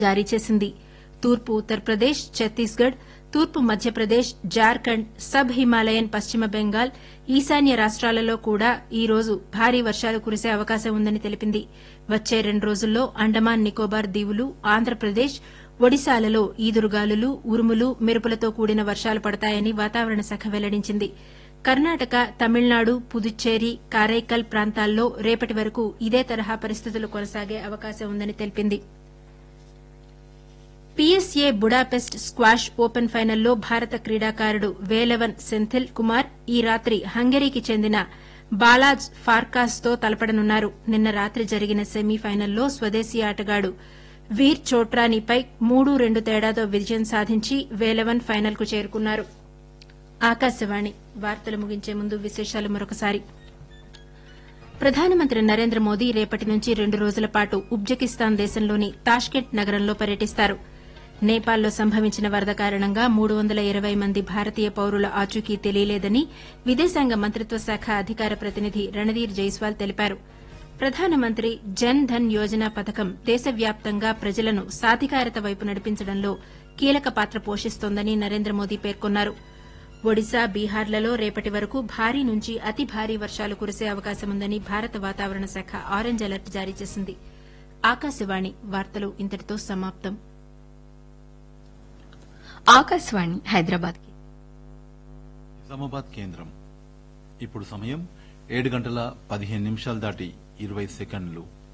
జారీ చేసింది తూర్పు ఉత్తరప్రదేశ్ ఛత్తీస్గఢ్ తూర్పు మధ్యప్రదేశ్ జార్ఖండ్ సబ్ హిమాలయన్ పశ్చిమ బెంగాల్ ఈశాన్య రాష్ట్రాలలో కూడా ఈ రోజు భారీ వర్షాలు కురిసే అవకాశం ఉందని తెలిపింది వచ్చే రెండు రోజుల్లో అండమాన్ నికోబార్ దీవులు ఆంధ్రప్రదేశ్ ఒడిశాలలో ఈదురుగాలులు ఉరుములు మెరుపులతో కూడిన వర్షాలు పడతాయని వాతావరణ శాఖ వెల్లడించింది కర్ణాటక తమిళనాడు పుదుచ్చేరి కారైకల్ ప్రాంతాల్లో రేపటి వరకు ఇదే తరహా పరిస్థితులు కొనసాగే అవకాశం ఉందని తెలిపింది పీఎస్ఏ బుడాపెస్ట్ స్క్వాష్ ఓపెన్ ఫైనల్లో భారత క్రీడాకారుడు వేలవన్ సెంథిల్ కుమార్ ఈ రాత్రి హంగరీకి చెందిన బాలాజ్ ఫార్కాస్ తో తలపడనున్నారు నిన్న రాత్రి జరిగిన సెమీఫైనల్లో స్వదేశీ ఆటగాడు వీర్ చోట్రానీపై మూడు రెండు తేడాతో విజయం సాధించి వేలవన్ ఫైనల్కు చేరుకున్నారు ఆకాశవాణి వార్తలు ముగించే ముందు విశేషాలు మరొకసారి ప్రధానమంత్రి నరేంద్ర మోదీ రేపటి నుంచి రెండు రోజుల పాటు ఉజ్బెకిస్తాన్ దేశంలోని తాష్కెంట్ నగరంలో పర్యటిస్తారు నేపాల్లో సంభవించిన వరద కారణంగా మూడు వందల ఇరవై మంది భారతీయ పౌరుల ఆచూకీ తెలియలేదని విదేశాంగ మంత్రిత్వ శాఖ అధికార ప్రతినిధి రణధీర్ జైస్వాల్ తెలిపారు ప్రధానమంత్రి జన్ ధన్ యోజన పథకం దేశవ్యాప్తంగా ప్రజలను సాధికారత వైపు నడిపించడంలో కీలక పాత్ర పోషిస్తోందని నరేంద్ర మోదీ పేర్కొన్నారు ఒడిశా బీహార్లలో రేపటి వరకు భారీ నుంచి అతి భారీ వర్షాలు కురిసే అవకాశముందని భారత వాతావరణ శాఖ ఆరెంజ్ అలర్ట్ జారీ చేసింది ఆకాశవాణి వార్తలు ఇంతటితో సమాప్తం ఆకాశవాణి హైదరాబాద్ నిజామాబాద్ కేంద్రం ఇప్పుడు సమయం ఏడు గంటల పదిహేను నిమిషాలు దాటి ఇరవై సెకండ్లు